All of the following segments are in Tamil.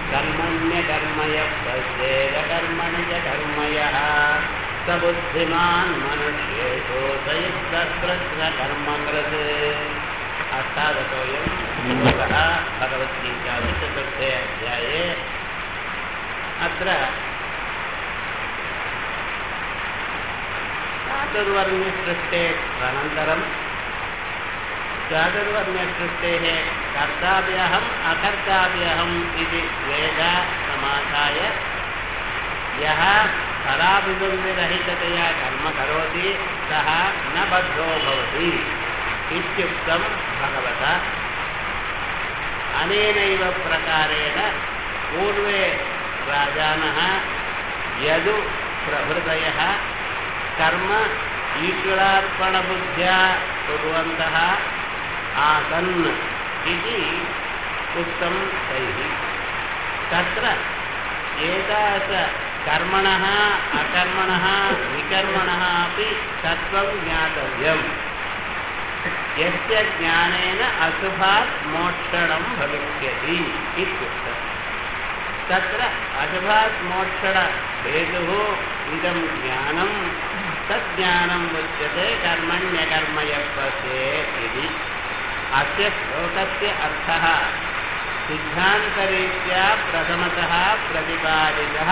कर्मण्यकर्मय प्रत्येककर्मणि च कर्मयः स बुद्धिमान् मनुष्येषु स युक्तकृत्स्नकर्मकृत् अष्टादशोऽयं श्लोकः भगवद्गीतासु चतुर्थे अध्याये अत्र चातुर्वर्ण्यसृष्टेः अनन्तरं चातुर्वर्ण्यसृष्टेः कर्ताव्यहम् अकर्ताव्यहम् इति वेद समासाय यः फलाभिवृद्धिरहिततया कर्म करोति सः न बद्धो भवति इत्युक्तं भगवता अनेनैव प्रकारेण पूर्वे राजानः यदु प्रभृतयः कर्म ईश्वरार्पणबुद्ध्या कुर्वन्तः आसन् इति उक्तं तैः तत्र एतादृशकर्मणः अकर्मणः विकर्मणः अपि तत्त्वं ज्ञातव्यम् यस्य ज्ञानेन अशुभात् मोक्षणं भविष्यति इत्युक्तम् तत्र अशुभात् मोक्षणहेतुः इदं ज्ञानं तज्ज्ञानम् उच्यते कर्मण्यकर्मयपस्ये इति अस्य श्लोकस्य अर्थः सिद्धान्तरीत्या प्रथमतः प्रतिपादितः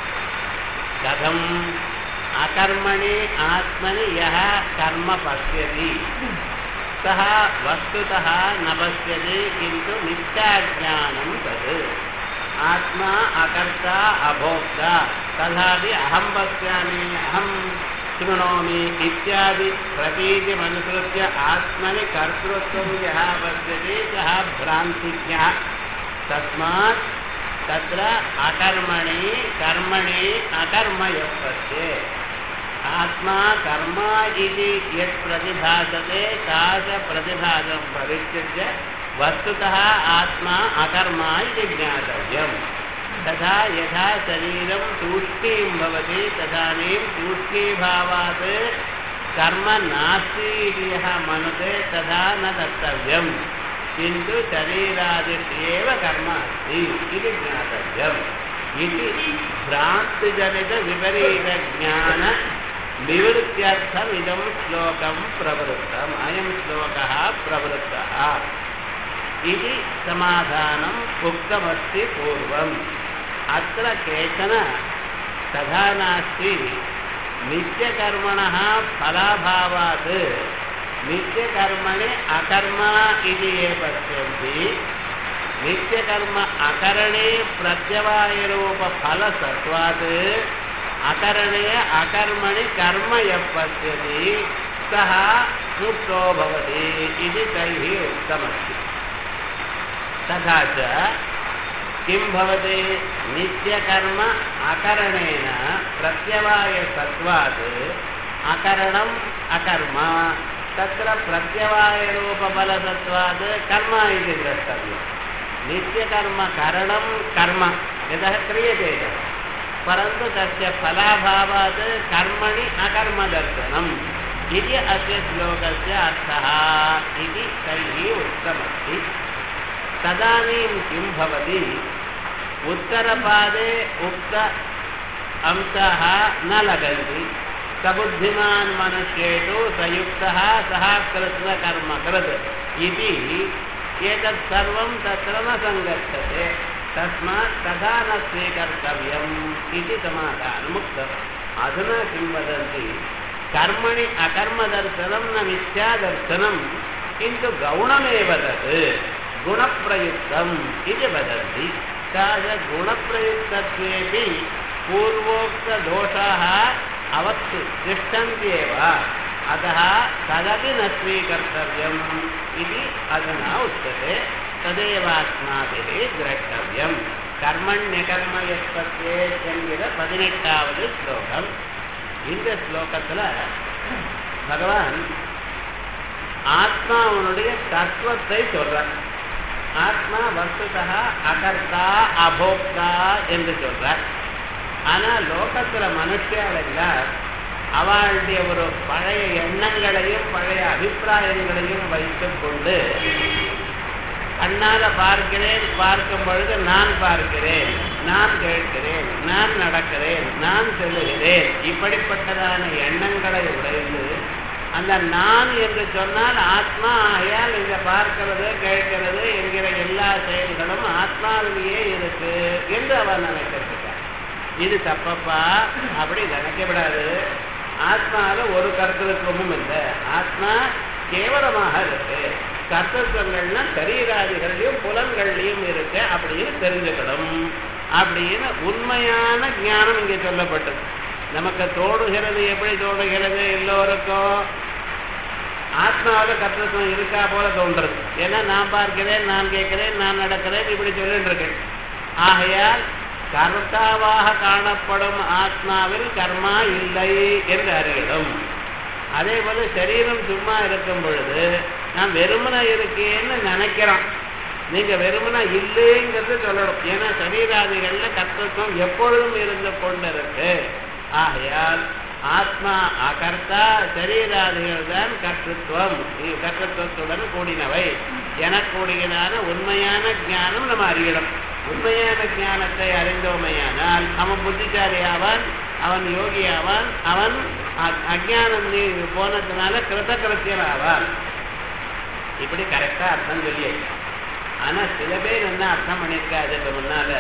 कथम् अकर्मणि आत्मनि यः कर्म पश्यति सः वस्तुतः न पश्यति किन्तु मिथ्याज्ञानं तत् आत्मा अकर्ता अभोक्ता तथापि अहं पश्यामि अहं शृणोमि इत्यादि प्रतीतिमनुसृत्य आत्मनि कर्तृत्वं यः पश्यति सः भ्रान्तिज्ञः तस्मात् तत्र अकर्मणि कर्मणि अकर्म यः पश्ये आत्मा कर्म इति यत् प्रतिभासते तादृशप्रतिभासं परित्यज्य वस्तुतः आत्मा अकर्मा इति ज्ञातव्यम् तथा यथा शरीरं तूष्णीं भवति तदानीं तूष्णीभावात् कर्म नास्ति इति यः मनुते तथा न कर्तव्यम् किन्तु शरीरादित्येव कर्म अस्ति इति ज्ञातव्यम् इति भ्रान्तिजनितविपरीतज्ञान निवृत्त्यर्थमिदं श्लोकं प्रवृत्तम् अयं श्लोकः प्रवृत्तः इति समाधानम् उक्तमस्ति पूर्वम् अत्र केचन तथा नास्ति नित्यकर्मणः फलाभावात् नित्यकर्मणि अकर्म इति ये पश्यन्ति नित्यकर्म अकरणे प्रत्यवायरूपफलसत्वात् अकरणे अकर्मणि कर्म यः पश्यति सः मुक्तो भवति इति तैः उक्तमस्ति तथा च किं भवति नित्यकर्म अकरणेन प्रत्यवायसत्वात् अकरणम् अकर्म तत्र प्रत्यवायरूपबलसत्वात् कर्म इति द्रष्टव्यम् नित्यकर्मकरणं कर्म यतः क्रियते परन्तु तस्य फलाभावात् कर्मणि अकर्मदर्शनम् इति अस्य श्लोकस्य अर्थः इति तैः उक्तमस्ति तदानीं किं भवति उत्तरपादे उक्त अंशाः न लगन्ति सबुद्धिमान् मनुष्येषु सयुक्तः सः कृत्स्नकर्मकृत् इति एतत् सर्वं तत्र न सङ्गच्छते तस्मात् तथा न स्वीकर्तव्यम् इति समाधानमुक्तम् अधुना किं वदन्ति कर्मणि अकर्मदर्शनं न मिथ्यादर्शनं किन्तु गौणमेव तत् गुणप्रयुक्तम् इति वदन्ति तादृशगुणप्रयुक्तत्वेपि पूर्वोक्तदोषाः अवत्ति तिष्ठन्त्येव अतः तदपि न स्वीकर्तव्यम् इति अधुना उच्यते तदेव अस्माभिः द्रष्टव्यम् கர்மண்யகர்ம எஸ்பத்தே என்கிற பதினெட்டாவது ஸ்லோகம் இந்த ஸ்லோகத்தில் பகவான் ஆத்மாவனுடைய தத்துவத்தை சொல்றார் ஆத்மா வஸ்துதா அகர்த்தா அபோக்தா என்று சொல்றார் ஆனா லோகத்துல மனுஷியால் எல்லாம் அவளுடைய ஒரு பழைய எண்ணங்களையும் பழைய அபிப்பிராயங்களையும் வைத்துக் கொண்டு கண்ணால பார்க்கிறேன் பார்க்கும் பொழுது நான் பார்க்கிறேன் நான் கேட்கிறேன் நான் நடக்கிறேன் நான் செல்லுகிறேன் இப்படிப்பட்டதான எண்ணங்களை உடையது அந்த நான் என்று சொன்னால் ஆத்மா ஆகையால் இந்த பார்க்கிறது கேட்கிறது என்கிற எல்லா செயல்களும் ஆத்மாவிலேயே இருக்கு என்று அவர் நினைச்சிருக்கார் இது தப்பப்பா அப்படி நினைக்கப்படாது ஆத்மாவில் ஒரு கருத்துவமும் இல்லை ஆத்மா கேவலமாக இருக்கு கர்த்தத்துவங்கள்னா சரீராதிகள்லையும் புலன்கள்லையும் இருக்கு அப்படின்னு தெரிஞ்சுக்கணும் அப்படின்னு உண்மையான ஞானம் இங்கே சொல்லப்பட்டது நமக்கு தோடுகிறது எப்படி தோடுகிறது எல்லோருக்கும் ஆத்மாவில் கர்த்தத்துவம் இருக்கா போல தோன்றது ஏன்னா நான் பார்க்கிறேன் நான் கேட்கிறேன் நான் நடக்கிறேன் இப்படி சொல்லிட்டு இருக்கேன் ஆகையால் கர்த்தாவாக காணப்படும் ஆத்மாவில் கர்மா இல்லை என்று அறியிடும் அதே போல சரீரம் சும்மா இருக்கும் பொழுது நான் வெறுமனை இருக்கேன்னு நினைக்கிறோம் நீங்க வெறுமனா இல்லைங்கிறது சொல்லணும் ஏன்னா சரீராதிகள்ல கர்த்தத்துவம் எப்பொழுதும் இருந்து கொண்டிருக்கு ஆகையால் ஆத்மா அகர்த்தா சரீராதிகள் தான் கர்த்தத்துவம் கர்த்தத்துவத்துடன் கூடினவை எனக்கூடியதான உண்மையான ஞானம் நம்ம அறியணும் உண்மையான ஞானத்தை அறிந்தோமையானால் அவன் புத்திசாலி ஆவான் அவன் யோகி ஆவான் அவன் அஜானம் நீ போனதுனால கிருத்தகிருத்தியன் ஆவான் இப்படி கரெக்டா அர்த்தம் சொல்லியே ஆனா சில பேர் என்ன அர்த்தம் பண்ணியிருக்கா அதுக்கு முன்னால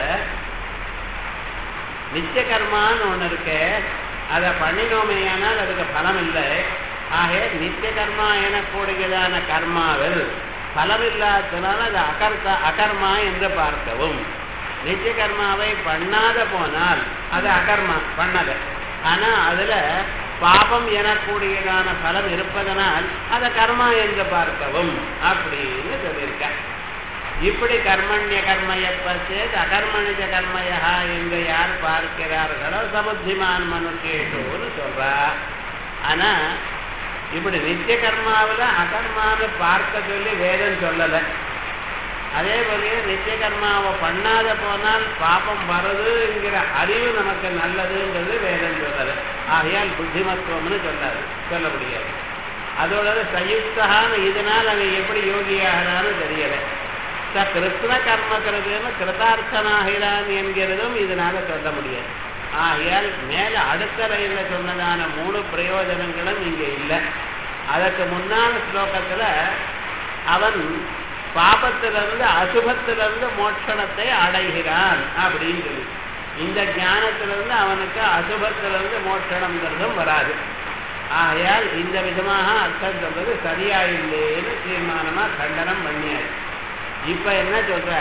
நித்திய கர்மான்னு ஒண்ணு இருக்கு அதை பண்ணினோமையானால் அதுக்கு பலம் இல்லை ஆக நித்திய கர்மா எனக்கூடியதான கர்மாவில் பலம் இல்லாததுனால அது அகர்த்தா அகர்மா என்று பார்க்கவும் நித்திய கர்மாவை பண்ணாத போனால் அது அகர்மா பண்ணல ஆனா அதுல பாபம் எனக்கூடியதான பலம் இருப்பதனால் அதை கர்மா என்று பார்க்கவும் அப்படின்னு சொல்லியிருக்க இப்படி கர்மண்ய கர்மய பச்சேத் அகர்மணிஜ கர்மயா என்று யார் பார்க்கிறார்களோ சமுத்திமான் மனுஷேஷோன்னு சொல்றா ஆனா இப்படி நித்திய கர்மாவில் அகர்மான்னு பார்க்க சொல்லி வேதம் சொல்லலை அதே போல நித்திய கர்மாவை பண்ணாத போனால் பாப்பம் வருதுங்கிற அறிவு நமக்கு நல்லதுன்றது வேதம் சொல்லலை ஆகையால் புத்திமத்துவம்னு சொல்லாது சொல்ல முடியாது அதோட சயுக்தகான்னு இதனால் அவன் எப்படி யோகியாகிறான்னு தெரியலை ச கிருஷ்ண கர்ம கருதுன்னு கிருதார்த்தனாகிறான் என்கிறதும் இதனால சொல்ல முடியாது ஆகையால் மேல அடுத்த ரயில சொன்னதான மூணு பிரயோஜனங்களும் இங்க இல்லை அதற்கு முன்னால ஸ்லோகத்துல அவன் பாபத்திலிருந்து அசுபத்திலிருந்து மோட்சணத்தை அடைகிறான் அப்படின்னு சொல்லி இந்த ஞானத்திலிருந்து அவனுக்கு அசுபத்திலிருந்து மோட்சணம்ங்கிறதும் வராது ஆகையால் இந்த விதமாக அர்த்தம் சொல்றது சரியா இல்லைன்னு தீர்மானமா கண்டனம் பண்ணியாச்சு இப்ப என்ன சொல்ற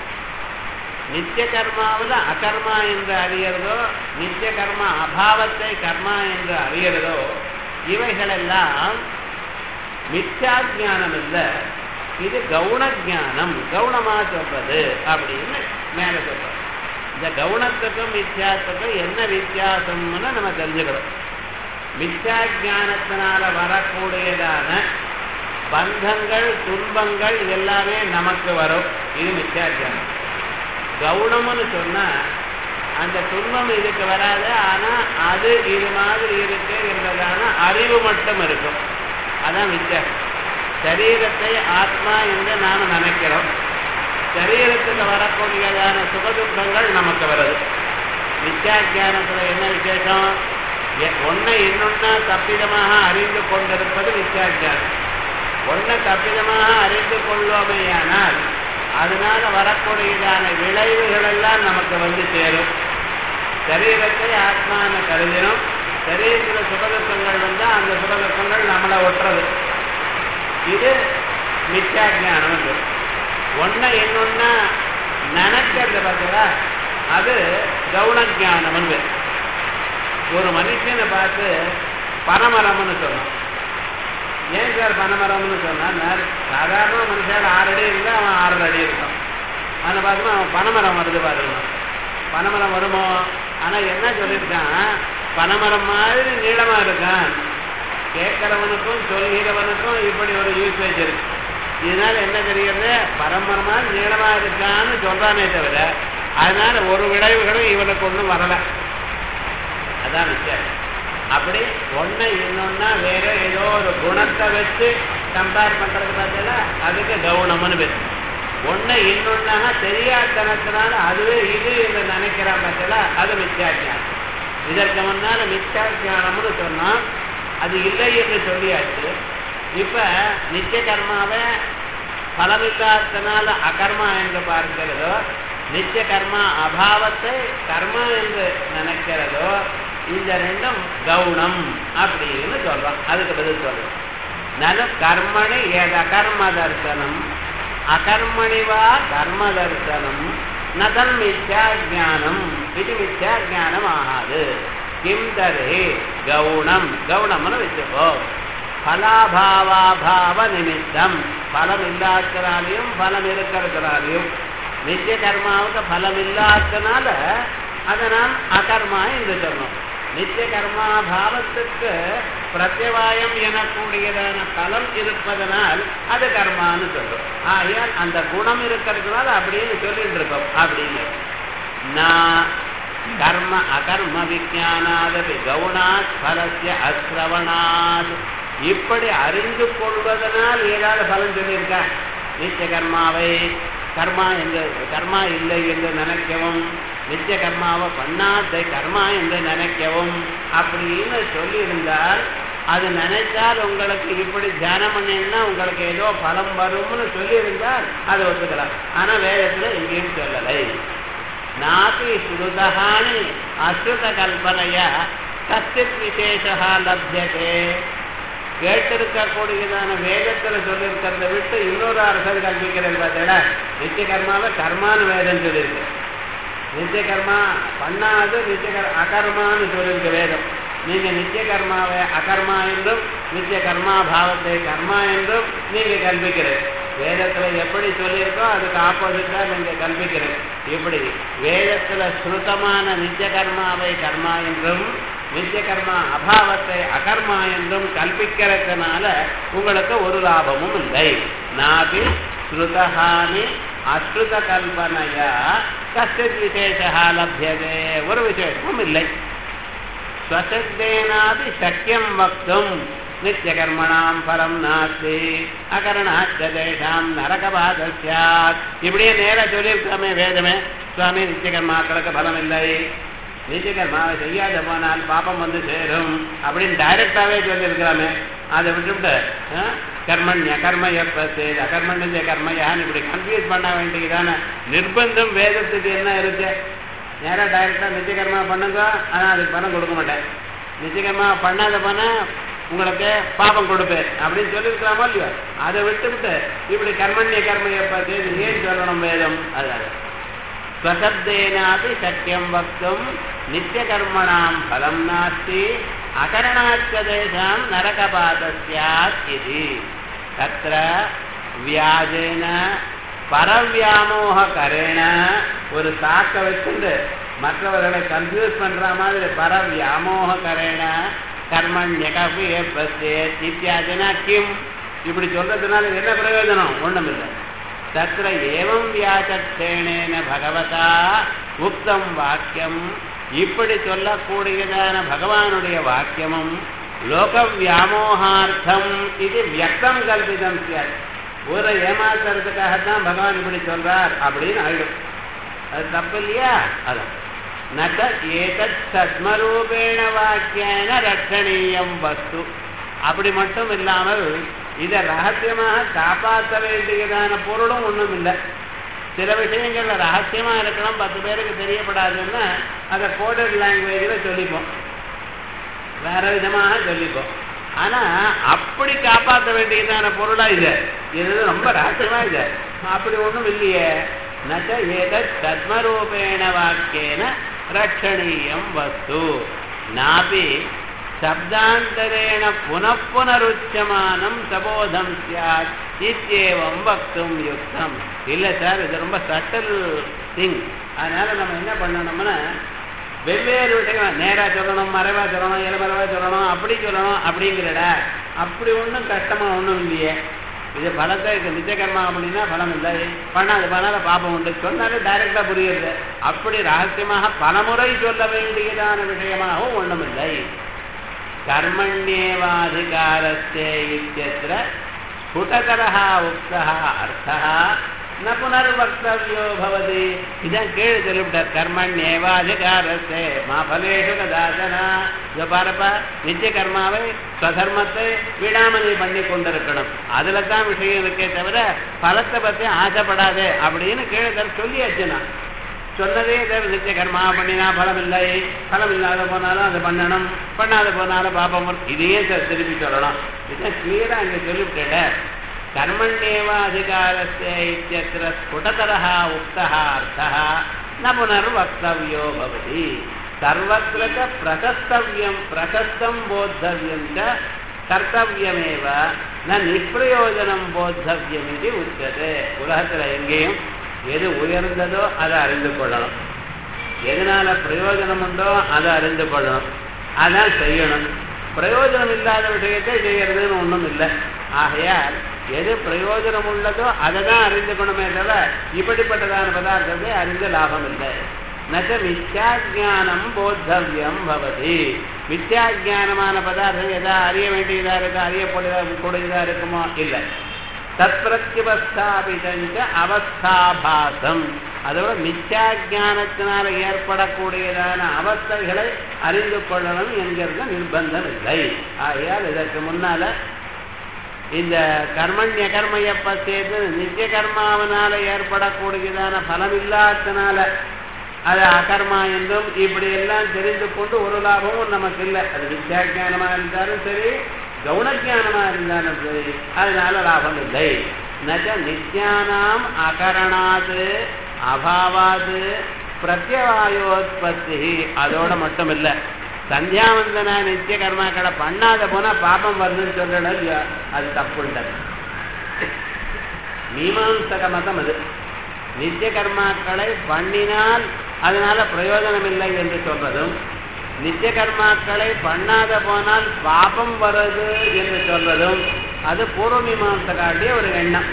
நித்திய கர்மாவில் அகர்மா என்று அறியறதோ நித்திய கர்மா அபாவத்தை கர்மா என்று அறியறதோ இவைகளெல்லாம் மித்யா ஜானம் இல்லை இது கவுன ஜானம் கவுனமா சொல்றது அப்படின்னு மேல சொல்றோம் இந்த கவுனத்துக்கும் மித்யாத்துக்கும் என்ன வித்தியாசம்னு நம்ம தெரிஞ்சுக்கிறோம் மித்யா ஜானத்தினால வரக்கூடியதான பந்தங்கள் துன்பங்கள் எல்லாமே நமக்கு வரும் இது மித்யா ஜானம் கவுனம்னு சொன்னா அந்த துன்பம் இதுக்கு வராது ஆனா அது இது மாதிரி இருக்கு என்பதான அறிவு மட்டும் இருக்கும் அதான் வித்தியாசம் சரீரத்தை ஆத்மா என்று நாம நினைக்கிறோம் சரீரத்துக்கு வரக்கூடியதான சுகதுக்கங்கள் நமக்கு வருது மித்யா ஜானத்துல என்ன விசேஷம் ஒன்னை இன்னொன்னா தப்பிதமாக அறிந்து கொண்டிருப்பது மித்யா ஜானம் ஒன்றை தப்பிதமாக அறிந்து கொள்வோமேயானால் அதனால வரக்கூடியதான விளைவுகள் எல்லாம் நமக்கு வந்து சேரும் சரீரத்தை ஆத்மான கருதினோம் சரீரத்தில் சுகதுக்கங்கள் வந்தால் அந்த சுகதுக்கங்கள் நம்மளை ஒட்டுறது இது மித்யா ஜானம் ஒன்றை இன்னொன்னா நினைக்கிறது பார்த்தா அது கவுன ஜானம் ஒரு மனுஷனை பார்த்து பனமரம்னு சொன்னோம் ஏன் சார் பனமரம்னு சொன்னா சாதாரண மனுஷன் ஆறு அடி இருந்தால் அவன் ஆறரை அடி இருக்கும் அவனை பார்த்தோம்னா அவன் பனைமரம் வருது பாருங்க பனைமரம் வருமோ ஆனால் என்ன சொல்லியிருக்கான் பனைமரம் மாதிரி நீளமாக இருக்கான் கேட்கிறவனுக்கும் சொல்கிறவனுக்கும் இப்படி ஒரு யூசேஜ் இருக்கு இதனால என்ன தெரிகிறது பரம்பரமா நீளமா இருக்கான்னு சொல்றானே தவிர அதனால ஒரு விளைவுகளும் இவனுக்கு ஒன்றும் வரல அதான் வித்தியாசம் அப்படி ஒன்றை இன்னொன்னா வேற ஏதோ ஒரு குணத்தை வச்சு கம்பேர் பண்றது பார்த்தீங்கன்னா அதுக்கு கவுனம்னு பேர் ஒண்ணு இன்னொன்னாக தெரியாதனத்தினால அதுவே இது என்று நினைக்கிற பட்சல அது மித்யாஜானம் இதற்கு முன்னால மித்யாஜானம்னு சொன்னா அது இல்லை என்று சொல்லியாச்சு இப்ப நித்திய கர்மாவை பலமில்லாதனால அகர்மா என்று பார்க்கிறதோ நித்திய கர்மா அபாவத்தை கர்மா என்று நினைக்கிறதோ இந்த ரெண்டும் கவுனம் அப்படின்னு சொல்றோம் அதுக்கு பதில் சொல்றோம் நனு கர்மணி ஏத அகர்ம தர்சனம் அகர்மணிவா கர்ம தர்சனம் நதன் மித்யா ஜானம் இது மித்யா ஜானம் ஆகாது கிம் தரே கவுனம் கவுனம்னு வச்சுக்கோ பலாபாவாபாவ நிமித்தம் பலம் இல்லாதனாலையும் பலம் இருக்கிறதுனாலையும் நித்திய கர்மாவுக்கு பலம் இல்லாதனால அதை நாம் அகர்மா என்று சொன்னோம் நித்திய கர்மா பாவத்துக்கு பிரத்யவாயம் எனக்கூடியதான பலம் இருப்பதனால் அது கர்மான்னு சொல்றோம் ஆகையால் அந்த குணம் இருக்கிறதுனால அப்படின்னு சொல்லிட்டு இருக்கோம் அப்படின்னு நான் கர்ம அகர்ம விஜானாதபி கவுனாத் பலசிய அஸ்ரவணாத் இப்படி அறிந்து கொள்வதனால் ஏதாவது பலன் சொல்லியிருக்கா நித்திய கர்மாவை கர்மா என்று கர்மா இல்லை என்று நினைக்கவும் நித்திய கர்மாவை பண்ணாதை கர்மா என்று நினைக்கவும் அப்படின்னு சொல்லியிருந்தால் அது நினைச்சால் உங்களுக்கு இப்படி தியானம் பண்ணீங்கன்னா உங்களுக்கு ஏதோ பலம் வரும்னு சொல்லியிருந்தால் அதை ஒத்துக்கலாம் ஆனா வேதத்துல எங்கேயும் சொல்லலை நாபி ஸ்ருதஹானி அஸ்ருத கல்பனையா கச்சித் விசேஷா லப்யதே கேட்டிருக்கக்கூடியதான வேதத்துல சொல்லியிருக்கிறத விட்டு இன்னொரு அரசர் கல்பிக்கிறது பார்த்தீங்களா நித்திய கர்மாவை கர்மான்னு வேதம் சொல்லியிருக்கு நித்திய கர்மா பண்ணாது நித்திய கர் அகர்மான்னு சொல்லியிருக்கு வேதம் நீங்க நித்திய கர்மாவை அகர்மா என்றும் நித்திய கர்மா பாவத்தை கர்மா என்றும் நீங்க கல்பிக்கிறது வேதத்துல எப்படி சொல்லியிருக்கோ அதுக்கு ஆப்போசிட்டா நீங்க கல்பிக்கிறது இப்படி வேதத்துல ஸ்ருதமான நித்திய கர்மாவை கர்மா என்றும் நித்திய கர்மா அபாவத்தை அகர்மா என்றும் கல்பிக்கிறதுனால உங்களுக்கு ஒரு லாபமும் இல்லை நாபி ஸ்ருதஹானி அஸ்ருத கல்பனையா கஷ்டித் விசேஷா லபியதே ஒரு விசேஷமும் இல்லை ஸ்வசத்தேனாபி சக்கியம் வக்தும் நித்தியகர்மணாம் பலம் நாஸ்தி அகரணாச்சதேஷாம் நரகபாத சாத் இப்படியே நேரா சொல்லியிருக்காமே வேதமே சுவாமி நித்தியகர்மாக்களுக்கு பலம் இல்லை நித்தியகர்மாவை செய்யாத போனால் பாப்பம் வந்து சேரும் அப்படின்னு டைரக்டாவே சொல்லியிருக்கிறாமே அதை விட்டுவிட்டு கர்மண்ய கர்ம எப்பத்து அகர்மண்ய கர்மயான்னு இப்படி கன்ஃபியூஸ் பண்ண வேண்டியதான நிர்பந்தம் வேதத்துக்கு என்ன இருக்கு நேராக டைரக்டாக நித்தியகர்மா பண்ணுங்க ஆனால் அதுக்கு பணம் கொடுக்க மாட்டேன் நித்தியகர்மா பண்ணாத பணம் உங்களுக்கு பாபம் கொடுப்பேன் அப்படின்னு சொல்லியிருக்கலாமா இல்லையோ அதை விட்டு விட்டு இப்படி கர்மண்ய கர்மையை பார்த்து ஏன் சொல்லணும் வேதம் அதாவது ஸ்வசப்தேனாபி சக்கியம் வக்தும் நித்தியகர்மணாம் பலம் நாஸ்தி அகரணாச்சதேஷாம் நரகபாதஸ்யாத் இது தத்ர வியாஜேன பரவியாமோக கரேண ஒரு சாக்க வச்சுண்டு மற்றவர்களை கன்ஃபியூஸ் பண்ற மாதிரி பரவியாமோக கரேண கர்மண்யகபி பிரசேத் இத்தியாதினா கிம் இப்படி சொல்றதுனால என்ன பிரயோஜனம் ஒண்ணுமில்லை தத்திர ஏவம் வியாசத்தேனேன பகவதா உக்தம் வாக்கியம் இப்படி சொல்லக்கூடியதான பகவானுடைய வாக்கியமும் லோக வியாமோகார்த்தம் இது வியக்தம் கல்பிதம் சார் ஊரை ஏமாத்துறதுக்காகத்தான் பகவான் இப்படி சொல்றார் அப்படின்னு ஆயிடும் அது தப்பு இல்லையா அதான் நக ஏதத் சத்மரூபேண வாக்கியன ரட்சணீயம் வஸ்து அப்படி மட்டும் இல்லாமல் இதை ரகசியமாக காப்பாற்ற வேண்டியதான பொருளும் ஒன்றும் இல்லை சில விஷயங்கள்ல ரகசியமா இருக்கணும் பத்து பேருக்கு தெரியப்படாதுன்னா அதை கோடட் லாங்குவேஜ்ல சொல்லிப்போம் வேற விதமாக சொல்லிப்போம் ஆனா அப்படி காப்பாற்ற வேண்டியதான பொருளா இது இது ரொம்ப ரகசியமா இது அப்படி ஒண்ணும் இல்லையே நச்ச ஏதத் தத்மரூபேண வாக்கியேன ரட்சணீயம் வஸ்து நாபி சப்தாந்தரேண புனப்புனருச்சமானம் சபோதம் சியாத் இத்தியேவம் வக்தும் யுக்தம் இல்லை சார் இது ரொம்ப சட்டல் திங் அதனால நம்ம என்ன பண்ணணும்னா வெவ்வேறு விஷயங்கள் நேரா சொல்லணும் மறைவா சொல்லணும் இளமறைவா சொல்லணும் அப்படி சொல்லணும் அப்படிங்கிறட அப்படி ஒன்றும் கஷ்டமா ஒன்றும் இல்லையே இது பலத்தை இது நித்தியகர்மா அப்படின்னா பலம் இல்லை பண்ணாது பண்ணாத பாப்பம் உண்டு சொன்னாலே டைரக்டா புரியுது அப்படி ரகசியமாக பலமுறை சொல்ல வேண்டியதான விஷயமாகவும் ஒன்றும் இல்லை கர்மண்யேவாதிகாரஸ்தே இத்தியத்திர ஸ்புடகரः உக்தः அர்த்தः ந புனர்வக்தவியோ பவதி இதான் கீழே சொல்லிவிட்டார் கர்மண்யேவாதிகாரத்தே மா பலேஷு கதாசனா இதை பாருப்பா நித்திய கர்மாவை ஸ்வதர்மத்தை விடாம நீ பண்ணி கொண்டிருக்கணும் அதுல தான் விஷயம் இருக்கே தவிர பலத்தை பத்தி ஆசைப்படாதே அப்படின்னு கீழே தர சொல்லியாச்சுன்னா சொன்னதே தேவ நித்திய கர்மா பண்ணினா பலம் இல்லை பலம் இல்லாத போனாலும் அதை பண்ணணும் பண்ணாத போனாலும் பாப்பம் வரும். இதையே சார் திருப்பி சொல்லணும் இதான் கிளியரா அங்க சொல்லிவிட்டேன் கர்மண்யேவ அதிகாரஸ்ய இத்தியத்திர ஸ்புடதரः உக்தः அர்த்தः ந புனர்வக்தவ்யோ பவதி சர்வத்திர ச பிரசஸ்தவ்யம் பிரசஸ்தம் போத்தவ்யம் ச கர்த்தவியமேவ ந நிஷ்பிரயோஜனம் போத்தவ்யம் இது உச்சது உலகத்துல எங்கேயும் எது உயர்ந்ததோ அதை அறிந்து கொள்ளணும் எதனால பிரயோஜனம் உண்டோ அதை அறிந்து கொள்ளணும் அதான் செய்யணும் பிரயோஜனம் இல்லாத விஷயத்தை செய்யறதுன்னு ஒண்ணும் இல்லை ஆகையால் எது பிரயோஜனம் உள்ளதோ அதை தான் அறிந்துக்கணுமே தவிர இப்படிப்பட்டதான பதார்த்தத்தை அறிந்து லாபம் இல்லை நச்ச மித்யாஜானம் போத்தவியம் பவதி மித்யாஜானமான பதார்த்தம் எதா அறிய வேண்டியதா இருக்கா அறியக்கூடியதா இருக்குமோ இல்லை தத்பிரத்யுபஸ்தாபிதஞ்ச அவஸ்தாபாசம் அதோட மித்யாஜானத்தினால ஏற்படக்கூடியதான அவஸ்தைகளை அறிந்து கொள்ளணும் என்கிறது நிர்பந்தம் இல்லை ஆகையால் இதற்கு முன்னால இந்த கர்மண்ய கர்மையப்ப சேர்த்து நித்திய கர்மாவனால ஏற்படக்கூடியதான பலம் இல்லாதனால அது அகர்மா என்றும் இப்படி எல்லாம் தெரிந்து கொண்டு ஒரு லாபமும் நமக்கு இல்லை அது வித்யாஜானமா இருந்தாலும் சரி கவுனஜானமா இருந்தாலும் சரி அதனால லாபம் இல்லை நச்ச நித்யானாம் அகரணாது அபாவாது பிரத்யவாயோத்பத்தி அதோட மட்டும் இல்லை சந்தியாவந்தனா நித்திய கர்மாக்களை பண்ணாத போனா பாபம் வருதுன்னு சொல்லணும் இல்லையா அது தப்புண்டது மீமாம்சக மதம் அது நித்திய கர்மாக்களை பண்ணினால் அதனால பிரயோஜனம் இல்லை என்று சொல்றதும் நித்திய கர்மாக்களை பண்ணாத போனால் பாபம் வருது என்று சொல்றதும் அது பூர்வ மீமாம்சகாட்டிய ஒரு எண்ணம்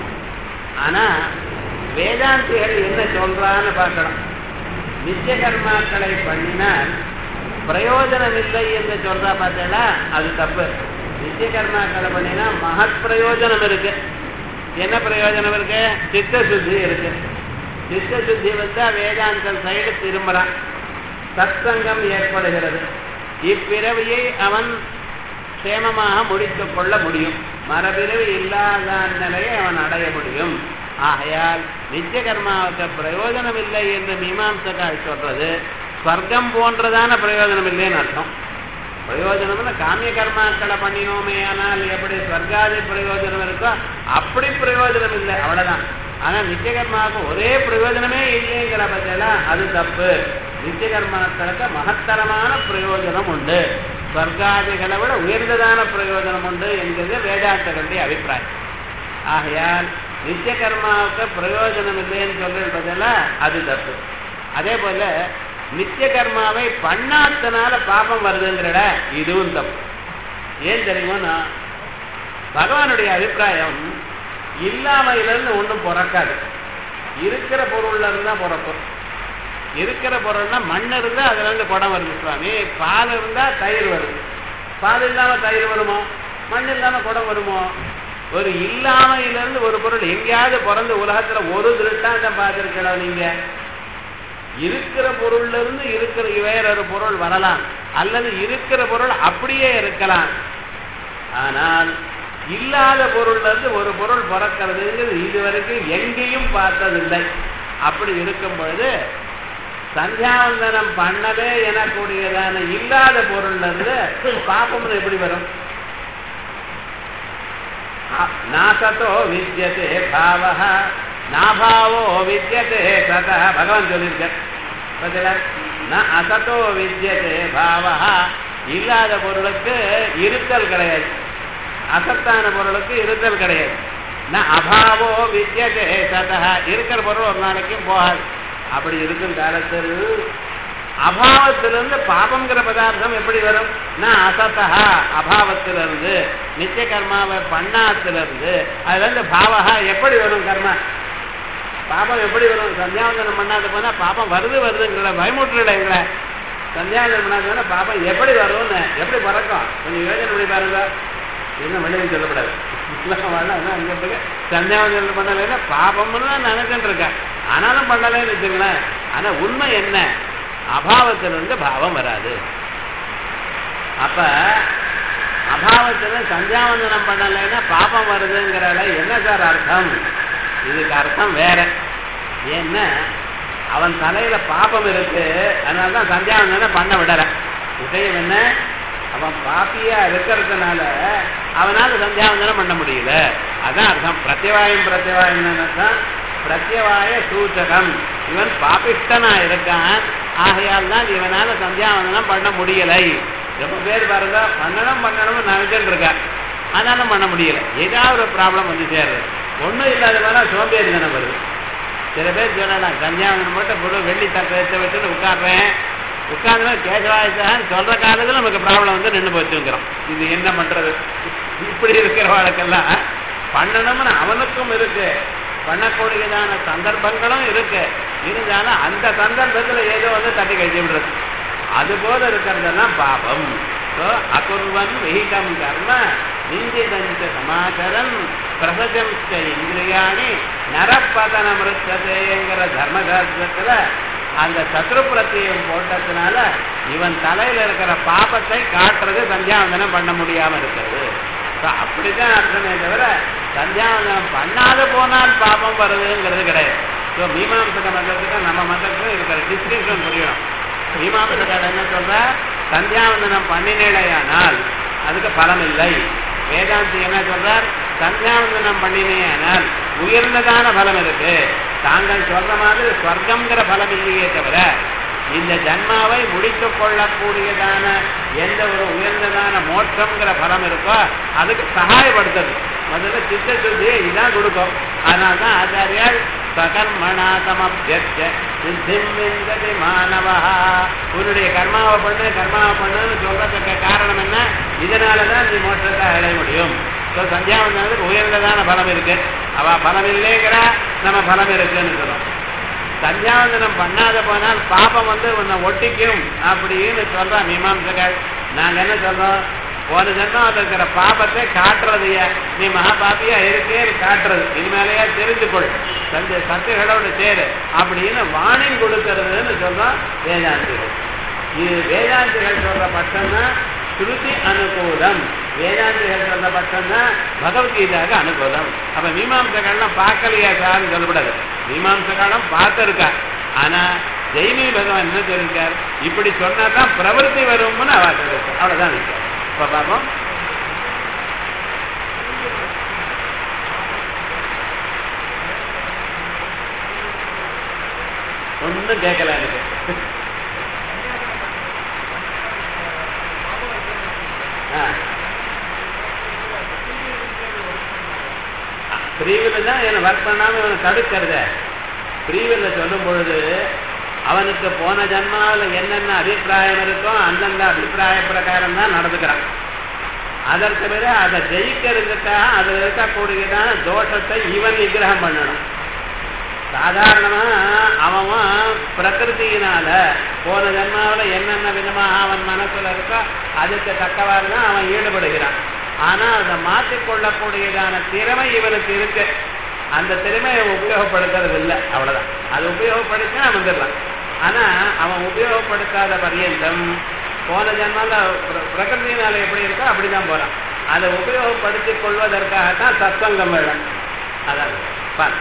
ஆனா வேதாந்திகள் என்ன சொல்றான்னு பார்க்கணும் நித்திய கர்மாக்களை பண்ணினால் பிரயோஜனம் இல்லை என்று சொல்றா பார்த்தா அது தப்பு நித்திய கர்மாக்களை பண்ணினா மகத் பிரயோஜனம் இருக்கு என்ன பிரயோஜனம் இருக்கு சித்த சுத்தி இருக்கு சித்த சுத்தி வந்தா வேதாந்தம் சைடு திரும்புறான் சத்சங்கம் ஏற்படுகிறது இப்பிறவியை அவன் சேமமாக முடித்துக் கொள்ள முடியும் மரபிறவி இல்லாத நிலையை அவன் அடைய முடியும் ஆகையால் நித்திய கர்மாவுக்கு பிரயோஜனம் இல்லை என்று மீமாம்சகால் சொல்றது ஸ்வர்க்கம் போன்றதான பிரயோஜனம் இல்லைன்னு அர்த்தம் பிரயோஜனம்னு காமிய கர்மாக்களை பண்ணினோமே ஆனால் எப்படி ஸ்வர்காதி பிரயோஜனம் இருக்கோ அப்படி பிரயோஜனம் இல்லை அவ்வளவுதான் ஆனா நித்திய கர்மாவுக்கு ஒரே பிரயோஜனமே இல்லைங்கிற பட்சம் அது தப்பு நித்திய கர்மாக்களுக்கு மகத்தரமான பிரயோஜனம் உண்டு ஸ்வர்காதிகளை விட உயர்ந்ததான பிரயோஜனம் உண்டு என்கிறது வேதாந்தகளுடைய அபிப்பிராயம் ஆகையால் நித்திய கர்மாவுக்கு பிரயோஜனம் இல்லைன்னு சொல்றதுல அது தப்பு அதே போல நித்திய கர்மாவை பண்ணாதனால பாபம் வருதுங்கிறட இதுவும் தப்பு ஏன் தெரியுமா பகவானுடைய அபிப்பிராயம் இல்லாமையிலிருந்து ஒன்றும் பிறக்காது இருக்கிற பொருள்ல இருந்தா பிறக்கும் இருக்கிற பொருள்னா மண் இருந்தா அதுல இருந்து குடம் வருது சுவாமி பால் இருந்தா தயிர் வருது பால் இல்லாம தயிர் வருமோ மண் இல்லாம குடம் வருமோ ஒரு இல்லாமையிலிருந்து ஒரு பொருள் எங்கேயாவது பிறந்த உலகத்துல ஒரு திருட்டாந்தம் பார்த்திருக்கலாம் நீங்க இருக்கிற பொருள்ல இருந்து இருக்கிற வேறொரு பொருள் வரலாம் அல்லது இருக்கிற பொருள் அப்படியே இருக்கலாம் ஆனால் இல்லாத பொருள்ல இருந்து ஒரு பொருள் பிறக்கிறதுங்கிறது இதுவரைக்கும் எங்கேயும் பார்த்ததில்லை அப்படி இருக்கும் பொழுது சந்தியாவந்தனம் பண்ணவே எனக்கூடியதான இல்லாத பொருள்ல இருந்து பாப்பம்னு எப்படி வரும் நாசத்தோ வித்தியதே பாவக நாபாவோ வித்தியதே சத பகவான் சொல்லியிருக்கார் பதில ந அசத்தோ வித்தியதே பாவக இல்லாத பொருளுக்கு இருத்தல் கிடையாது அசத்தான பொருளுக்கு இருத்தல் கிடையாது ந அபாவோ வித்தியதே சதா இருக்கிற பொருள் ஒரு நாளைக்கும் போகாது அப்படி இருக்கும் காலத்தில் அபாவத்திலிருந்து பாபங்கிற பதார்த்தம் எப்படி வரும் நான் அசத்தா அபாவத்திலிருந்து நித்திய கர்மாவை பண்ணாத்திலிருந்து அதுல இருந்து பாவகா எப்படி வரும் கர்மா பாபம் எப்படி வரும் சந்தியாவந்தனம் பண்ணாத போனா பாபம் வருது வருதுங்கிற பயமுற்றுல எங்களை சந்தியாவந்தனம் பண்ணாத போனா பாபம் எப்படி வரும்னு எப்படி பிறக்கும் கொஞ்சம் யோசனை பண்ணி பாருங்க இன்னும் வெளியே சொல்லப்படாது அங்க இருக்க சந்தியாவந்தனம் பண்ணலைன்னா பாபம்னு தான் நினைச்சுட்டு இருக்கேன் ஆனாலும் பண்ணலைன்னு வச்சுங்களேன் ஆனா உண்மை என்ன அபாவத்திலிருந்து பாவம் வராது அப்ப அபாவத்துல சந்தியாவந்தனம் பண்ணலைன்னா பாபம் வருதுங்கிறத என்ன சார் அர்த்தம் இதுக்கு அர்த்தம் வேற ஏன்னா அவன் தலையில பாபம் இருக்கு அதனால தான் சந்தியாவந்தனம் பண்ண விடற விஷயம் என்ன அவன் பாப்பியா இருக்கிறதுனால அவனால சந்தியாவந்தனம் பண்ண முடியல அதான் அர்த்தம் பிரத்யவாயம் பிரத்யவாயம் தான் பிரத்யவாய சூச்சகம் இவன் பாபிஷ்டனா இருக்கான் ஆகையால் தான் இவனால சந்தியாவந்தனம் பண்ண முடியலை ரொம்ப பேர் பாருங்க பண்ணணும் பண்ணணும்னு நினைச்சுட்டு இருக்கா ஆனாலும் பண்ண முடியல ஏதாவது ஒரு ப்ராப்ளம் வந்து சேருது ஒன்றும் இல்லாத மாதிரி சோம்பேறி தானே வருது சில பேர் சொல்லலாம் சந்தியாவந்தனம் மட்டும் புது வெள்ளி தட்டை வச்சு வச்சுட்டு உட்காடுறேன் உட்கார்ந்து கேசவாயத்தான் சொல்ற காலத்துல நமக்கு ப்ராப்ளம் வந்து நின்று போச்சுங்கிறோம் இது என்ன பண்றது இப்படி இருக்கிறவளுக்கெல்லாம் பண்ணணும்னு அவனுக்கும் இருக்கு பண்ணக்கூடியதான சந்தர்ப்பங்களும் இருக்கு இருந்தாலும் அந்த சந்தர்ப்பத்துல ஏதோ வந்து தட்டி கழிச்சு விடுறது அது போல இருக்கிறதெல்லாம் பாபம் அகுர்வன் விஹிதம் கர்ம நிந்திதஞ்ச சமாச்சரன் பிரசஜம்ச இந்திரியாணி நரப்பதன மிருத்ததேங்கிற தர்மசாஸ்திரத்துல அந்த சத்ரு பிரத்தியம் போட்டதுனால இவன் தலையில இருக்கிற பாபத்தை காட்டுறது சந்தியாவந்தனம் பண்ண முடியாம இருக்கிறது அப்படிதான் அர்த்தமே தவிர சந்தியாவந்தனம் பண்ணாத போனால் பாபம் வருதுங்கிறது கிடையாது ஸோ மீமாம்சக மதத்துக்கு நம்ம மதத்துக்கும் இருக்கிற டிஸ்டிங்ஷன் புரியணும் மீமாம்சகர் என்ன சொல்ற சந்தியாவந்தனம் பண்ணினேடையானால் அதுக்கு பலம் இல்லை வேதாந்தி என்ன சொல்றார் சந்தியாவந்தனம் பண்ணினேயானால் உயர்ந்ததான பலம் இருக்கு தாங்கள் சொல்ற மாதிரி ஸ்வர்க்கம்ங்கிற பலம் இல்லையே தவிர இந்த ஜன்மாவை முடித்துக் கொள்ளக்கூடியதான எந்த ஒரு உயர்ந்ததான மோட்சம்ங்கிற பலம் இருக்கோ அதுக்கு சகாயப்படுத்துது முதல்ல சித்த சுத்தியை இதான் கொடுக்கும் அதனால தான் ஆச்சாரியால் சகர்மணா சமபியச்ச சித்திம் விந்ததி மாணவா உன்னுடைய கர்மாவை பண்ணு கர்மாவை பண்ணுன்னு சொல்றதுக்கு காரணம் என்ன இதனால தான் நீ மோட்சத்தை அடைய முடியும் ஸோ சந்தியாவந்தனத்துக்கு உயர்ந்ததான பலம் இருக்கு அவ பலம் இல்லைங்கிறா நம்ம பலம் இருக்குன்னு சொல்றோம் சந்தியாவந்தனம் பண்ணாத போனால் பாப்பம் வந்து உன்னை ஒட்டிக்கும் அப்படின்னு சொல்றான் மீமாம்சகள் நாங்க என்ன சொல்றோம் போன ஜன்மம் இருக்கிற பாபத்தை காட்டுறது நீ மகா பாப்பியா இருக்கேன்னு காட்டுறது இனிமேலையா தெரிந்து கொள் சந்த சத்துகளோட சேரு அப்படின்னு வாணிங் கொடுக்கறதுன்னு சொல்றோம் வேதாந்திகள் இது வேதாந்திகள் சொல்ற பட்சம்தான் ஸ்ருதி அனுகூலம் வேதாந்திகள் சொல்ற பட்சம்தான் பகவத்கீதாவுக்கு அனுகூலம் அப்ப மீமாம்சகள்லாம் பார்க்கலையா சார்னு சொல்லக்கூடாது மீமாம்சகாலம் பார்த்திருக்கா ஆனா ஜெய்மி பகவான் என்ன சொல்லிருக்கார் இப்படி சொன்னா தான் பிரவருத்தி வரும்னு அவ சொல்லிருக்கார் அவ்வளவுதான் இருக்கார் இப்ப பாப்போம் ஒன்னும் கேட்கல எனக்கு பிரிவில் தான் என்னை ஒர்க் பண்ணாம இவனை தடுக்கிறத பிரிவில் சொல்லும் பொழுது அவனுக்கு போன ஜன்மாவில் என்னென்ன அபிப்பிராயம் இருக்கோ அந்தந்த அபிப்பிராய பிரகாரம் தான் நடந்துக்கிறான் அதற்கு பிறகு அதை ஜெயிக்கிறதுக்காக அதில் இருக்கக்கூடியதான தோஷத்தை இவன் நிகிரகம் பண்ணணும் சாதாரணமா அவன் பிரகிருத்தியினால போன ஜன்மாவில் என்னென்ன விதமாக அவன் மனசுல இருக்கோ அதுக்கு தக்கவாறு தான் அவன் ஈடுபடுகிறான் ஆனா அதை மாற்றிக்கொள்ளக்கூடியதான திறமை இவனுக்கு இருக்கு அந்த திறமையை உபயோகப்படுத்துறது இல்லை அவ்வளவுதான் அது உபயோகப்படுத்தினா வந்துடலாம் ஆனா அவன் உபயோகப்படுத்தாத பரியந்தம் போன ஜன்மால பிரகிருதினால எப்படி இருக்கோ அப்படிதான் போறான் அதை உபயோகப்படுத்திக் கொள்வதற்காகத்தான் சத்சங்கம் வேணும் அதான்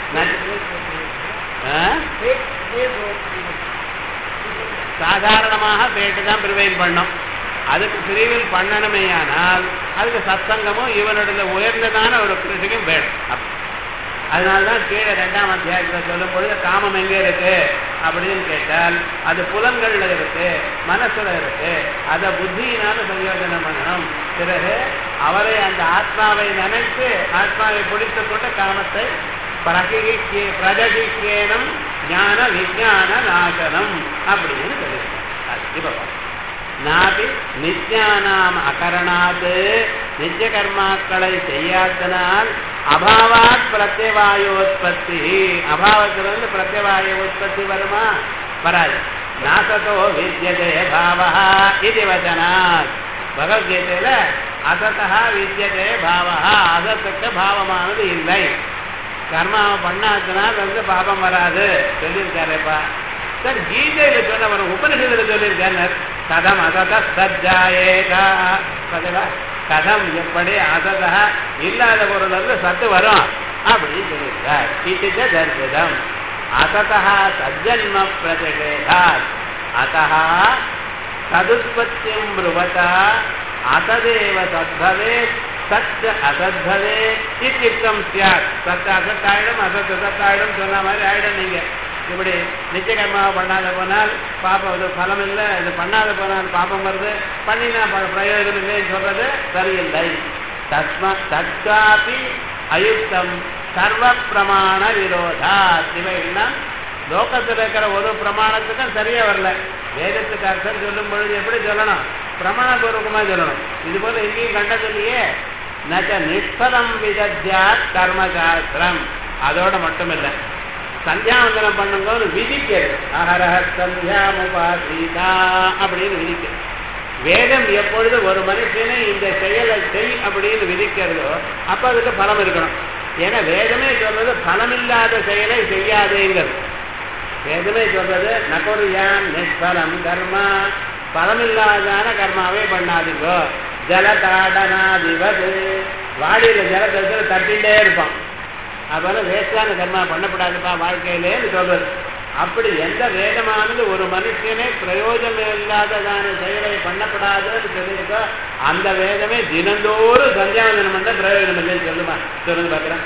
சாதாரணமாக பேட்டு தான் பிரிவைல் பண்ணும் அதுக்கு பிரிவில் பண்ணணுமேயானால் அதுக்கு சத்சங்கமும் இவனுடைய உயர்ந்ததான ஒரு கிருஷிக்கும் வேணும் அதனால்தான் கீழே ரெண்டாம் அத்தியாயத்தில் சொல்லும் பொழுது காமம் எங்கே இருக்கு அப்படின்னு கேட்டால் அது புலன்கள்ல இருக்கு மனசுல இருக்கு அதை புத்தியினால சயோஜனம் பண்ணணும் பிறகு அவரை அந்த ஆத்மாவை நினைத்து ஆத்மாவை பிடித்து கொண்டு காமத்தை பிரகிக்கே பிரகதிக்கேனம் ஞான விஜான நாசனம் அப்படின்னு சொல்லியிருக்காங்க இப்ப நாபி நித்யானாம் அகரணாத் நித்திய கர்மாக்களை செய்யாதனால் அபாவாத் பிரத்யவாயோத்பத்தி அபாவத்திலிருந்து பிரத்யவாய உற்பத்தி வருமா வராது நாசத்தோ வித்தியதே பாவா இது வச்சனாத் பகவத்கீதையில அசத்தா வித்தியதே பாவா அசத்துக்கு பாவமானது இல்லை கர்மாவை பண்ணாச்சுனால் வந்து பாபம் வராது சொல்லியிருக்காரேப்பா சார் கீதையில சொன்ன ஒரு உபனிஷத்துல சொல்லியிருக்காரு கதம் அசத சஜ்ஜாயேகா பதிலா கதம் எப்படி அசதா இல்லாத பொருள் வந்து சத்து வரும் அப்படின்னு சொல்லியிருக்கார் இது தர்சிதம் அசதா சஜ்ஜன்ம பிரதிஷேகாத் அத்தா ததுத்பத்தியம் ப்ருவதா அசதேவ சத்பவே சத் அசத்பவே இத்தியுக்தம் சியாத் சத் அசத் ஆயிடும் அசத் அசத் ஆயிடும் சொன்ன மாதிரி ஆயிடும் நீங்க இப்படி நிச்சயகர்மாவை பண்ணாத போனால் பாப்பம் இது பலம் இல்லை இது பண்ணாத போனால் பாப்பம் வருது பண்ணினா ப- பிரயோஜனம் இல்லைன்னு சொல்றது சரியில்லை தஸ்ம தற்காப்பி அயுக்தம் சர்வ பிரமாண விரோதா இவைகள்லாம் லோகத்தில் இருக்கிற ஒரு பிரமாணத்துக்கும் சரியா வரல வேதத்துக்கு அர்த்தம் சொல்லும் பொழுது எப்படி சொல்லணும் பிரமாணபூர்வகமா சொல்லணும் இது போல எங்கேயும் கண்டதில்லையே நச்ச நிஷ்பலம் விதத்யாத் கர்மசாஸ்திரம் அதோட மட்டும் இல்லை சந்தியாவந்தனம் பண்ணும்போது விதிக்கிறது அகரஹ சந்தியாமுபாசீதா அப்படின்னு விதிக்கிறது வேதம் எப்பொழுது ஒரு மனுஷனை இந்த செயலை செய் அப்படின்னு விதிக்கிறதோ அப்ப அதுக்கு பலம் இருக்கணும் ஏன்னா வேதமே சொல்றது பலமில்லாத செயலை செய்யாதேங்கிறது வேதமே சொல்றது நகொரியான் நிஷ்பலம் கர்மா பலமில்லாதான கர்மாவே பண்ணாதீங்கோ ஜலதாடனாதிபது வாடியில ஜலத்தை தட்டிகிட்டே இருப்பான் அப்புறம் வேஸ்டான கர்மா பண்ணப்படாதுப்பா வாழ்க்கையிலேன்னு சொல்றது அப்படி எந்த வேதமானது ஒரு மனுஷனே பிரயோஜனம் இல்லாததான செயலை பண்ணப்படாதுன்னு சொல்லியிருக்கோ அந்த வேதமே தினந்தோறும் சந்தியாவந்தனம் பண்ண பிரயோஜனம் இல்லைன்னு சொல்லுமா சொல்லுங்க பார்க்குறேன்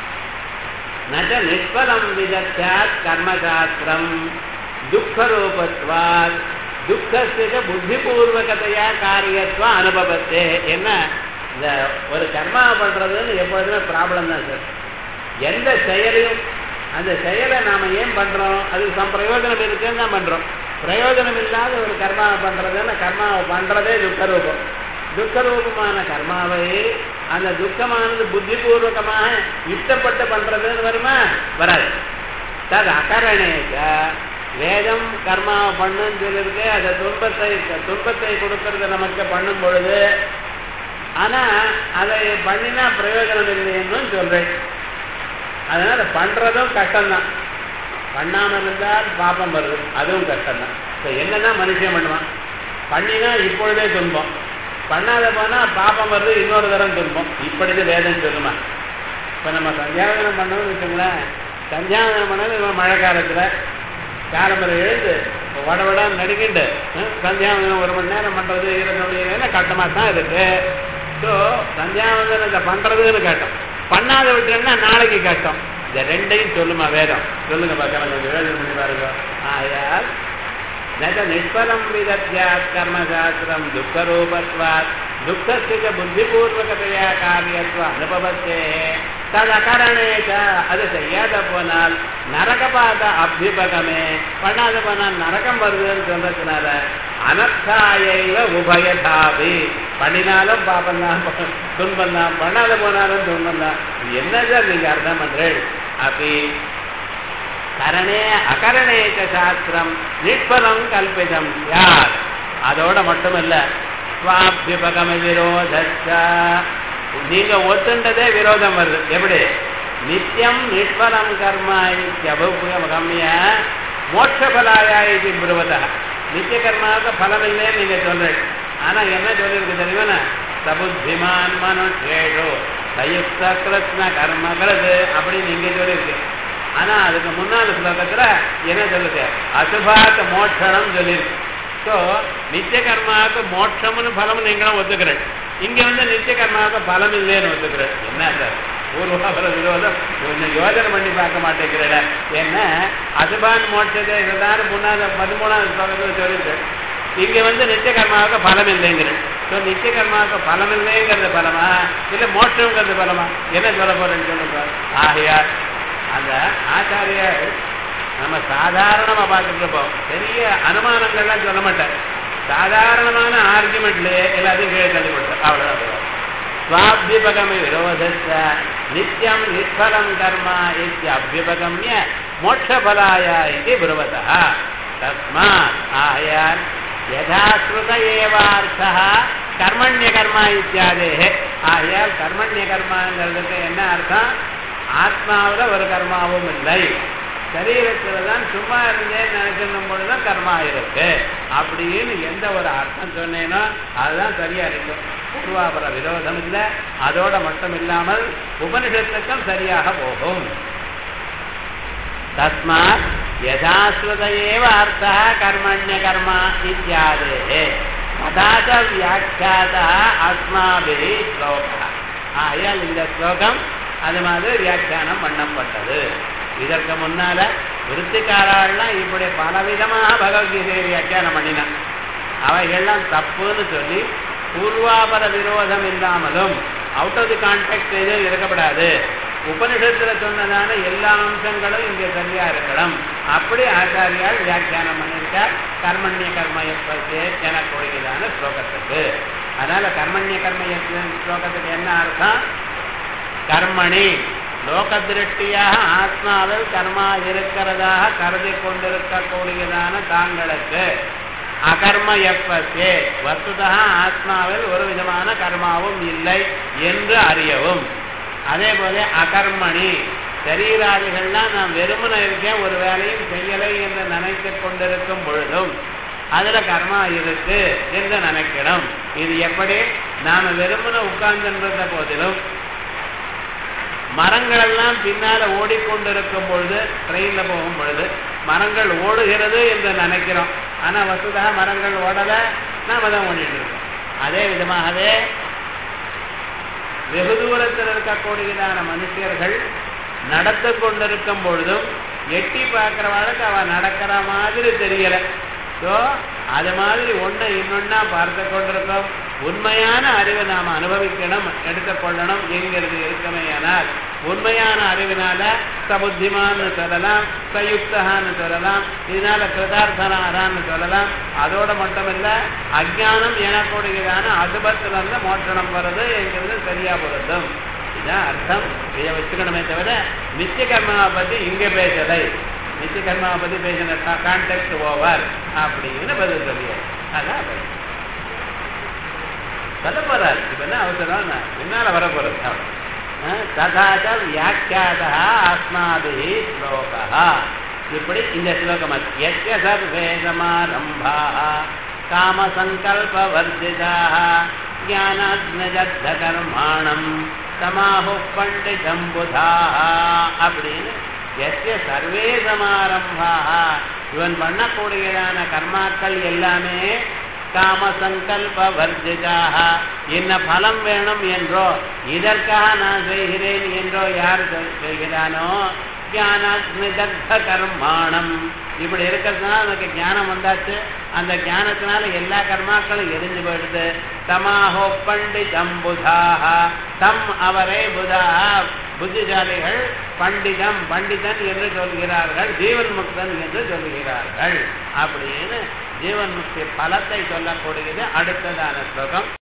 நச்ச நிஷ்பலம் விதத்தாத் கர்மசாஸ்திரம் துக்கரூபத்வாத் துக்கஸ்திக புத்திபூர்வகதையா காரியத்துவ அனுபவத்தே என்ன இந்த ஒரு கர்மா பண்றதுன்னு எப்பொழுதுமே ப்ராப்ளம் தான் சார் எந்த செயலையும் அந்த செயலை நாம ஏன் பண்றோம் அதுக்கு சம் பிரயோஜனம் இருக்குன்னு தான் பண்றோம் பிரயோஜனம் இல்லாத ஒரு கர்மாவை பண்றதுன்னு கர்மாவை பண்றதே துக்கரூபம் துக்கரூபமான கர்மாவை அந்த துக்கமானது புத்திபூர்வகமாக இஷ்டப்பட்டு பண்றதுன்னு வருமா வராது தது அகரணேக வேதம் கர்மாவை பண்ணுன்னு சொல்லியிருக்கு அதை துன்பத்தை துன்பத்தை கொடுக்கறது நமக்கு பண்ணும் பொழுது ஆனா அதை பண்ணினா பிரயோஜனம் இல்லைன்னு சொல்றேன் அதனால பண்றதும் கஷ்டம்தான் பண்ணாம இருந்தால் பாப்பம் வருது அதுவும் கஷ்டம்தான் இப்போ என்னதான் மனுஷன் பண்ணுவான் பண்ணினா இப்பொழுதே துன்பம் பண்ணாத போனா பாப்பம் வருது இன்னொரு தரம் துன்பம் இப்படிது வேதம் சொல்லுமா இப்போ நம்ம சந்தியாவதனம் பண்ணோம்னு வச்சுங்களேன் சந்தியாவதனம் பண்ணது இவன் மழை காலத்தில் காலம்பரை எழுந்து வட வட நடுக்கிண்டு ஹம், சந்தியாவதனம் ஒரு மணி நேரம் பண்ணுறது இருபத்தி நேரம் கட்டமாக தான் இருக்கு ஸோ சந்தியாவதனத்தை பண்ணுறதுன்னு கட்டம் பண்ணாத விட்டுன்னா நாளைக்கு கஷ்டம் இந்த ரெண்டையும் சொல்லுமா வேதம் சொல்லுங்க பார்க்கலாம் கொஞ்சம் யோசனை பண்ணி பாருங்க ஆயால் நக நிஷ்பலம் விதத்யாத் கர்மசாஸ்திரம் துக்கரூபத்வாத் துக்கஸ்திக புத்திபூர்வகதையா காரியத்துவ அனுபவத்தே தது அகரணேக அது செய்யாத போனால் நரகபாத அபியுபகமே பண்ணாத போனால் நரகம் வருதுன்னு சொல்றதுனால அனர்த்தாயைவ உபயதாபி பண்ணினாலும் பாபம் தான் துன்பம் தான் பண்ணாத போனாலும் துன்பம் தான் இது என்னதான் நீங்க அர்த்தம் பண்றேன் அப்படி கரணே அகரணேக சாஸ்திரம் நிஷ்பலம் கல்பிதம் யார் அதோட மட்டுமல்ல சுவாபியுபகம விரோதச்ச நீங்க ஒத்துண்டதே விரோதம் வருது எப்படி நித்தியம் நிஷ்பலம் கர்மா அபுகமிய மோட்சபலாயா இது பிரவத நித்திய கர்மாவுக்கு பலம் இல்லைன்னு நீங்க சொல்றீங்க ஆனா என்ன சொல்லியிருக்கு தெரியுமா சபுத்திமான் மனுஷேஷோ சயுக்த கிருஷ்ண கர்மகிறது அப்படின்னு நீங்க சொல்லியிருக்கு ஆனா அதுக்கு முன்னாள் ஸ்லோகத்துல என்ன சொல்லுது அசுபாத்த மோட்சணம் சொல்லியிருக்கு ஸோ நித்திய கர்மாவுக்கு மோட்சம்னு பலம் நீங்களும் ஒத்துக்கிறேன் இங்க வந்து நித்திய கர்மாவுக்கு பலம் இல்லைன்னு ஒத்துக்கிறேன் என்ன சார் பூர்வாபர விரோதம் கொஞ்சம் யோசனை பண்ணி பார்க்க மாட்டேங்கிறட என்ன அசுபான் மோட்சத்தை இதுதான் முன்னாள் பதிமூணாவது ஸ்லோகத்தில் சொல்லியிருக்கு இங்க வந்து நித்திய கர்மாவுக்கு பலம் இல்லைங்கிறது ஸோ நித்திய கர்மாவுக்கு பலம் இல்லைங்கிறது பலமா இல்லை மோட்சங்கிறது பலமா என்ன சொல்ல போறேன்னு சொல்லுங்க ஆகையார் அந்த ஆச்சாரியர் நம்ம சாதாரணமா பார்த்துட்டு இருப்போம் பெரிய அனுமானங்கள்லாம் சொல்ல மாட்டேன் சாதாரணமான ஆர்குமெண்ட்லயே எல்லாத்தையும் கீழே தள்ளி விடுறோம் அவ்வளவுதான் சுவாபிபகம விரோதஸ்த நித்தியம் நிஷ்பலம் கர்மா இத்தியபியுபகமிய மோட்சபலாய இது பிரவதா தஸ்மாத் ஆயால் யதாஸ்ருத ஏவார்த்தः கர்மண்ய கர்மா இத்தியாதே ஆகையால் கர்மண்ய கர்மாங்கிறதுக்கு என்ன அர்த்தம் ஆத்மாவுல ஒரு கர்மாவும் இல்லை சரீரத்துல தான் சும்மா இருந்தேன்னு நினைச்சிருக்கும் பொழுதுதான் கர்மா இருக்கு அப்படின்னு எந்த ஒரு அர்த்தம் சொன்னேனோ அதுதான் சரியா இருக்கும் பூர்வாபர விரோதம் இல்லை அதோட மட்டும் இல்லாமல் உபனிஷத்துக்கும் சரியாக போகும் தஸ்மாத் யதாஸ்வத ஏவ அர்த்தா கர்மண்ய கர்மா இத்தியாதே ததாச வியாக்கியாதா அஸ்மாபிரி ஸ்லோகா ஆயால் இந்த ஸ்லோகம் அது மாதிரி வியாக்கியானம் பண்ணப்பட்டது இதற்கு முன்னால விருத்திக்காரெல்லாம் இப்படி பலவிதமாக பகவத்கீதையை வியாக்கியானம் பண்ணினான் அவைகள்லாம் தப்புன்னு சொல்லி பூர்வாபர விரோதம் இல்லாமலும் அவுட் ஆஃப் தி கான்டெக்ட் எதுவும் இருக்கப்படாது உபனிஷத்துல சொன்னதான எல்லா அம்சங்களும் இங்கே சரியா இருக்கணும் அப்படி ஆச்சாரியால் வியாக்கியானம் பண்ணியிருக்கார் கர்மண்ய கர்மயப்பே எனக்கூடியதான ஸ்லோகத்துக்கு அதனால கர்மண்ய கர்மய ஸ்லோகத்துக்கு என்ன அர்த்தம் கர்மணி லோக திருஷ்டியாக ஆத்மாவில் கர்மா இருக்கிறதாக கருதி கொண்டிருக்கக்கூடியதான தாங்களுக்கு அகர்ம எப்பத்தே வஸ்துதா ஆத்மாவில் ஒரு விதமான கர்மாவும் இல்லை என்று அறியவும் அதே போல அகர்மணி சரீராதிகள்லாம் நான் வெறுமன இருக்கேன் ஒரு வேலையும் செய்யலை என்று நினைத்து கொண்டிருக்கும் பொழுதும் அதுல கர்மா இருக்கு என்று நினைக்கணும் இது எப்படி நாம வெறுமன உட்கார்ந்துன்ற போதிலும் மரங்கள் எல்லாம் பின்னால ஓடிக்கொண்டிருக்கும் பொழுது ட்ரெயின்ல போகும் பொழுது மரங்கள் ஓடுகிறது என்று நினைக்கிறோம் ஆனா வசுதா மரங்கள் ஓடல நாம தான் ஓடிட்டு இருக்கோம் அதே விதமாகவே வெகு தூரத்தில் இருக்கக்கூடியதான மனுஷர்கள் நடந்து கொண்டிருக்கும் பொழுதும் எட்டி பார்க்கிறவாளுக்கு அவ நடக்கிற மாதிரி தெரியல ஸோ அது மாதிரி ஒன்றை இன்னொன்னா பார்த்து கொண்டிருக்கோம் உண்மையான அறிவை நாம் அனுபவிக்கணும் எடுத்துக்கொள்ளணும் என்கிறது இருக்குமையானால் உண்மையான அறிவினால சபுத்திமான்னு சொல்லலாம் சயுக்தகான்னு சொல்லலாம் இதனால கிருதார்த்தனாரான்னு சொல்லலாம் அதோட மட்டுமில்ல அஜானம் எனக்கூடியதான அசுபத்திலிருந்து மோட்டணம் வருது என்கிறது சரியா பொருந்தும் இதுதான் அர்த்தம் இதை வச்சுக்கணுமே தவிர நித்திய கர்மாவை பத்தி இங்க பேசலை நித்திய கர்மாவை பத்தி பேசின கான்டெக்ட் ஓவர் அப்படின்னு பதில் சொல்லியாரு அதான் பதில் சொல்ல போறாரு இப்ப என்ன அவசரம் பின்னால வர போறது ததாச்ச வியாக்கியாதா ஆத்மாபி ஸ்லோகா இப்படி இந்த ஸ்லோகம் எஸ்ய சர்வே சமாரம்பா காம சங்கல்ப வர்ஜிதா ஞானாத்மஜத்த கர்மாணம் சமாஹு பண்டிதம் புதா அப்படின்னு எஸ்ய சர்வே சமாரம்பா இவன் பண்ணக்கூடியதான கர்மாக்கள் எல்லாமே காம சங்கல்ப வர்ஜிதாக என்ன பலம் வேணும் என்றோ இதற்காக நான் செய்கிறேன் என்றோ யார் செய்கிறானோ ஞானாத்மிதத்த கர்மாணம் இப்படி இருக்கிறதுனால நமக்கு ஞானம் வந்தாச்சு அந்த ஞானத்தினால எல்லா கர்மாக்களும் எரிஞ்சு போயிடுது தமாஹோ பண்டிதம் புதாக தம் அவரை புதாக புத்திசாலிகள் பண்டிதம் பண்டிதன் என்று சொல்கிறார்கள் ஜீவன் முக்தன் என்று சொல்கிறார்கள் அப்படின்னு ஜீவன் முக்தி பலத்தை சொல்லக்கூடியது அடுத்ததான ஸ்லோகம்